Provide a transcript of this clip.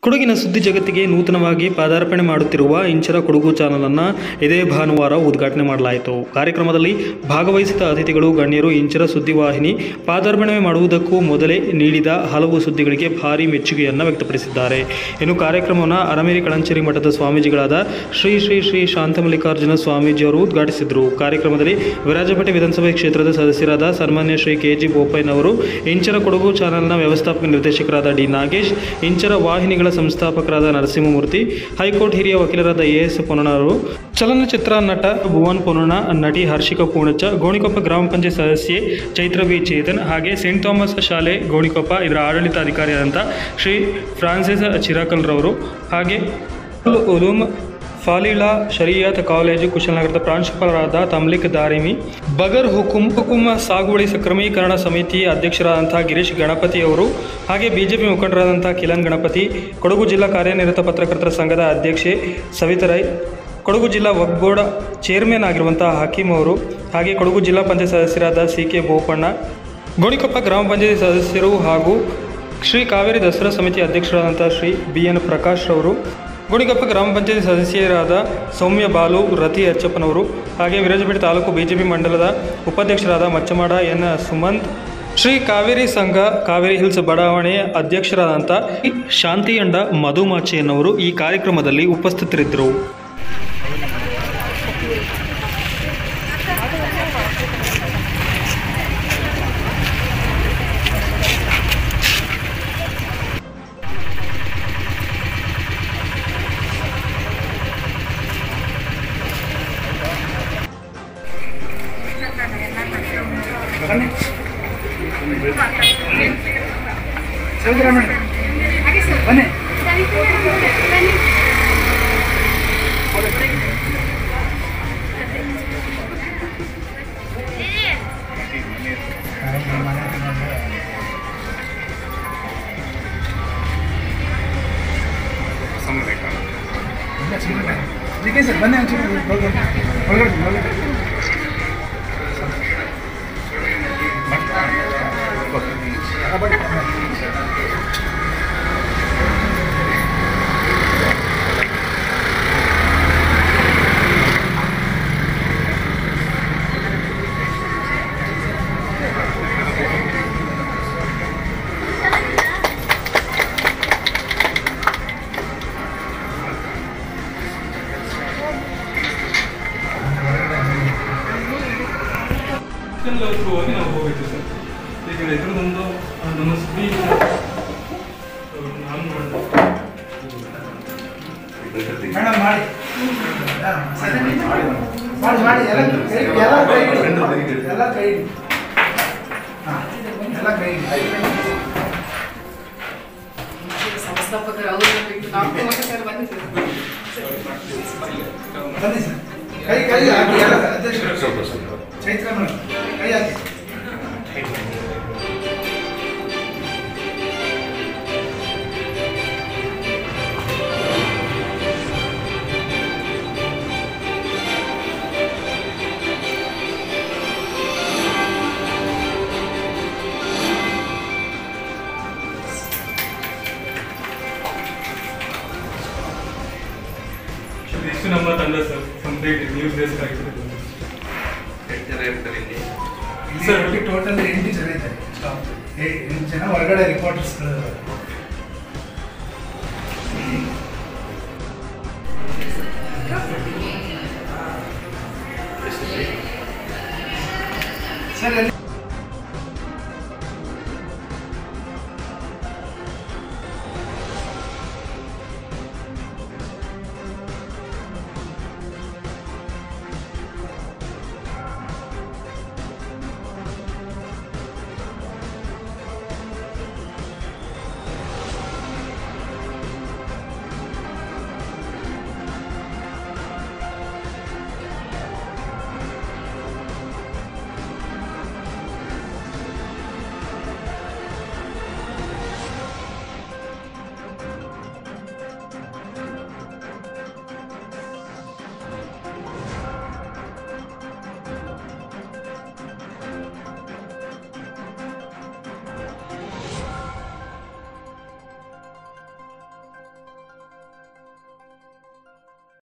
ಕೊಡಗಿನ ಸುದ್ದಿ ಜಗತ್ತಿಗೆ ನೂತನವಾಗಿ ಪಾದಾರ್ಪಣೆ ಮಾಡುತ್ತಿರುವ ಇಂಚರ ಕೊಡಗು ಚಾನಲನ್ನು ಇದೇ ಭಾನುವಾರ ಉದ್ಘಾಟನೆ ಮಾಡಲಾಯಿತು ಕಾರ್ಯಕ್ರಮದಲ್ಲಿ ಭಾಗವಹಿಸಿದ ಅತಿಥಿಗಳು ಗಣ್ಯರು ಇಂಚರ ಸುದ್ದಿವಾಹಿನಿ ಪಾದಾರ್ಪಣೆ ಮಾಡುವುದಕ್ಕೂ ಮೊದಲೇ ನೀಡಿದ ಹಲವು ಸುದ್ದಿಗಳಿಗೆ ಭಾರಿ ಮೆಚ್ಚುಗೆಯನ್ನು ವ್ಯಕ್ತಪಡಿಸಿದ್ದಾರೆ ಇನ್ನು ಕಾರ್ಯಕ್ರಮವನ್ನು ಅರಮೇರಿ ಕಳಂಚೇರಿ ಮಠದ ಸ್ವಾಮೀಜಿಗಳಾದ ಶ್ರೀ ಶ್ರೀ ಶ್ರೀ ಶಾಂತಮಲ್ಲಿಕಾರ್ಜುನ ಸ್ವಾಮೀಜಿಯವರು ಉದ್ಘಾಟಿಸಿದರು ಕಾರ್ಯಕ್ರಮದಲ್ಲಿ ವಿರಾಜಪೇಟೆ ವಿಧಾನಸಭೆ ಕ್ಷೇತ್ರದ ಸದಸ್ಯರಾದ ಸನ್ಮಾನ್ಯ ಶ್ರೀ ಕೆ ಜಿ ಬೋಪಯ್ಯನವರು ಇಂಚರ ಕೊಡಗು ಚಾನೆಲ್ನ ವ್ಯವಸ್ಥಾಪಕ ನಿರ್ದೇಶಕರಾದ ಡಿ ನಾಗೇಶ್ ಇಂಚರ ವಾಹಿನಿಗಳ ಸಂಸ್ಥಾಪಕರಾದ ನರಸಿಂಹಮೂರ್ತಿ ಹೈಕೋರ್ಟ್ ಹಿರಿಯ ವಕೀಲರಾದ ಎ ಎಸ್ ಪೊನ್ನಣರು ಚಲನಚಿತ್ರ ನಟ ಭುವನ್ ಪೊನ್ನಣ ನಟಿ ಹರ್ಷಿಕಾ ಪೂಣಚ್ಚ ಗೋಣಿಕೊಪ್ಪ ಗ್ರಾಮ ಪಂಚಾಯತ್ ಸದಸ್ಯೆ ಚೈತ್ರ ಬಿ ಚೇತನ್ ಹಾಗೆ ಸೇಂಟ್ ಥಾಮಸ್ ಶಾಲೆ ಗೋಣಿಕೊಪ್ಪ ಇದರ ಆಡಳಿತಾಧಿಕಾರಿಯಾದಂಥ ಶ್ರೀ ಫ್ರಾನ್ಸಿಸ್ ಚಿರಾಕಲ್ರವರು ಹಾಗೆ ಉಲೂಮ್ ಫಾಲಿಲಾ ಶರಿಯತ್ ಕಾಲೇಜು ಕುಶಲನಗರದ ಪ್ರಾಂಶುಪಾಲರಾದ ತಮ್ಲಿಕ್ ದಾರಿಮಿ ಬಗರ್ ಹುಕುಂ ಹುಕುಂ ಸಾಗುವಳಿ ಸಕ್ರಮೀಕರಣ ಸಮಿತಿ ಅಧ್ಯಕ್ಷರಾದಂಥ ಗಿರೀಶ್ ಗಣಪತಿ ಅವರು ಹಾಗೆ ಬಿಜೆಪಿ ಮುಖಂಡರಾದಂಥ ಕಿಲನ್ ಗಣಪತಿ ಕೊಡಗು ಜಿಲ್ಲಾ ಕಾರ್ಯನಿರತ ಪತ್ರಕರ್ತರ ಸಂಘದ ಅಧ್ಯಕ್ಷೆ ಸವಿತಾ ರೈ ಕೊಡಗು ಜಿಲ್ಲಾ ವಕ್ಫ್ ಬೋರ್ಡ್ ಚೇರ್ಮನ್ ಆಗಿರುವಂಥ ಹಕೀಂ ಅವರು ಹಾಗೆ ಕೊಡಗು ಜಿಲ್ಲಾ ಪಂಚಾಯತ್ ಸದಸ್ಯರಾದ ಸಿ ಕೆ ಬೋಪಣ್ಣ ಗೋಣಿಕೊಪ್ಪ ಗ್ರಾಮ ಪಂಚಾಯತಿ ಸದಸ್ಯರು ಹಾಗೂ ಶ್ರೀ ಕಾವೇರಿ ದಸರಾ ಸಮಿತಿ ಅಧ್ಯಕ್ಷರಾದಂಥ ಶ್ರೀ ಬಿ ಎನ್ ಪ್ರಕಾಶ್ ರವರು ಗೋಣಿಕೊಪ್ಪ ಗ್ರಾಮ ಪಂಚಾಯತಿ ಸದಸ್ಯರಾದ ಸೌಮ್ಯ ಬಾಲು ರತಿ ಅಚ್ಚಪ್ಪನವರು ಹಾಗೆ ವಿರಾಜಪೇಟೆ ತಾಲೂಕು ಬಿಜೆಪಿ ಮಂಡಲದ ಉಪಾಧ್ಯಕ್ಷರಾದ ಮಚ್ಚಮಾಡ ಎನ್ ಸುಮಂತ್ ಶ್ರೀ ಕಾವೇರಿ ಸಂಘ ಕಾವೇರಿ ಹಿಲ್ಸ್ ಬಡಾವಣೆಯ ಅಧ್ಯಕ್ಷರಾದಂಥ ಶಾಂತಿಯಂಡ ಮಧುಮಾಚೆಯನ್ನವರು ಈ ಕಾರ್ಯಕ್ರಮದಲ್ಲಿ ಉಪಸ್ಥಿತರಿದ್ದರು ಶಿವರಾಮಣ್ಣ ಬನ್ನಿ ಜಿಕೆ ಸರ್ ಬನ್ನಿ ಒಂಚೂರು ಒಳಗಡೆ ಒಳಗಡೆ ಒಳಗಡೆ ಥ್ರೂ ಆಗಿ ನಾವು ಹೋಗಬೇಕು ಸರ್ ಈಗ ಇದ್ರದ್ದೊಂದು ಆ, ನಮ್ಮ ಸುದ್ದಿ ನಾನು ಮಾಡಿದೆ ಮೇಡಮ್ ಮಾಡಿ ಹಾ, ಸರಿ. ಮಾಡಿ ಮಾಡಿ ಎಲ್ಲ ಕೈ ಎಲ್ಲ ಕೈ ಹಿಡಿ. ಎಲ್ಲ ಕೈ ಹಿಡಿ. ಹಾ, ಎಲ್ಲ ಕೈ ಹಿಡಿ. ಸಂಸ್ಥಾಪಕರು ಅವರು ಬಿಟ್ಟು ನಾವು ಪೋಷಕರು ಬಂದಿದ್ದೇವೆ ಬನ್ನಿ ಸರ್ ಕೈ ಕೈ ಹಾಕಿ ಎಲ್ಲ ಅಧ್ಯಕ್ಷರು ಚೈತ್ರ ಮೇಡಮ್ ಕೈ ಹಾಕಿ ಇಷ್ಟು ನಮ್ಮ ತಂಡ ಸರ್ ಕಂಪ್ಲೀಟ್ ನ್ಯೂಸ್ ಡೆಸ್ಕ್ ಆಗಿದೆ ಇಲ್ಲಿ ಟೋಟಲ್ ಎಂಟು ಜನ ಇದ್ದಾರೆ ಸ್ಟಾಫ್ ಎಂಟು ಜನ ಹೊರಗಡೆ ರಿಪೋರ್ಟರ್ಸ್ಗಳು